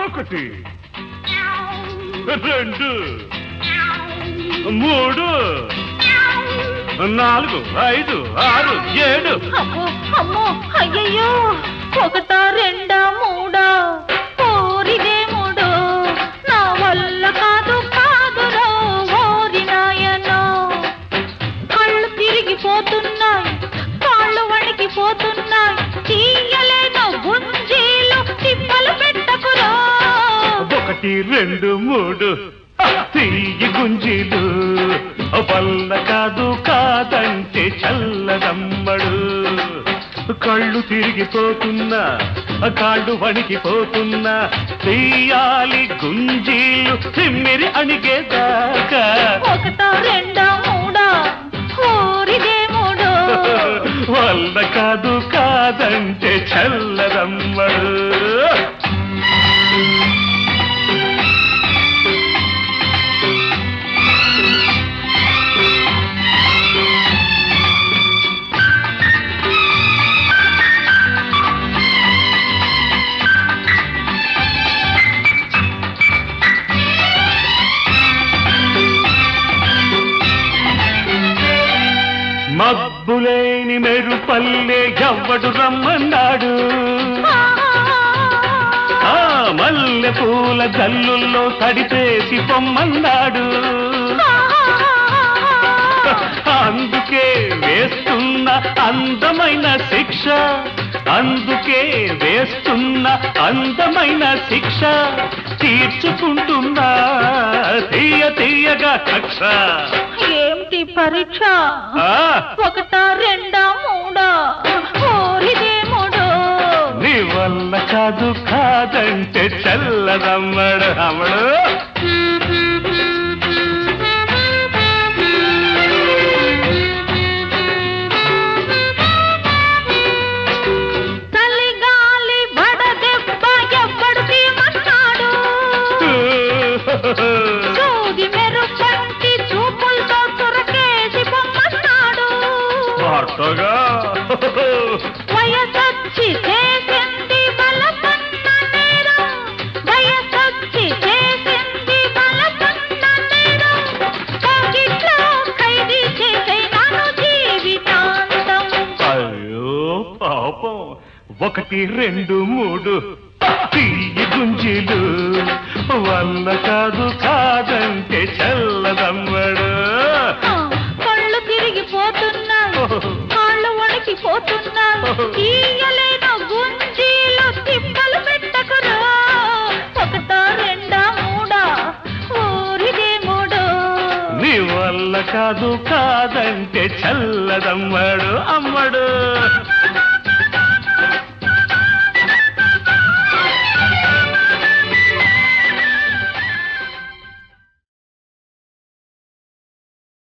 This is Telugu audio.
ఒకటి రెండు మూడు నాలుగు ఐదు ఆరు ఏడు అమ్మో అమ్మో అయ్యయ్యో ఒకటా రెండా మూడా ఓరిదే మూడు నా వల్ల కాదు కాదురో ఓరి నాయనో కళ్ళు తిరిగిపోతున్నాయి కాళ్ళు వణికిపోతున్నాయి తీయలేను గుంజీలు తిప్పలు పెట్టకురా ఒకటి రెండు మూడు తీయి గుంజీలు వల్ల కాదు కాదంటే చల్లదమ్మడు కళ్ళు తిరిగిపోతున్నా కాళ్ళు వణికిపోతున్నా తీయాలి గుంజీలు తిమ్మిరి అణిగేదాకా ఒకటా రెండా మూడా ఓరిదే మూడు వల్ల కాదు కాదంటే చల్లదమ్మడు మబ్బులేని మెరుపల్లే ఎవ్వడు రమ్మన్నాడు ఆ మల్లె పూల జల్లుల్లో తడిపేసి పొమ్మన్నాడు అందుకే వేస్తున్న అందమైన శిక్ష అందుకే వేస్తున్న అందమైన శిక్ష తీర్చుకుంటున్నా తీయ తీయగా కక్ష ఏమిటి పరీక్ష ఆ, ఒకటా రెండా మూడా ఓరిదే మూడు నీ వల్ల కాదు కాదంటే చల్లదమ్మడు అమ్మడు చలిగాలి వడదెబ్బ ఎవ్వడు తీమన్నాడు సూది మెరుపంటి చూపులతో చురకేసి పొమ్మన్నాడు పాటగా వయసొచ్చి చేసింది బలపన్న నేరం వయసొచ్చి చేసింది బలపన్న నేరం కాకిట్లో ఖైదీ చేసే నన్ను జీవితాంతం అయ్యో పాపం ఒకటి రెండు మూడు తీయి గుంజీలు వల్ల కాదు కాదంటే చల్లదమ్మడు ఆ, కళ్ళు తిరిగిపోతున్నాయి కాళ్ళు వణికిపోతున్నాయి తీయలేను గుంజీలు తిప్పలు పెట్టకురా ఒకటా రెండా మూడా ఊరిదే మూడు నీ వల్ల కాదు కాదంటే చల్లదమ్మడు అమ్మడు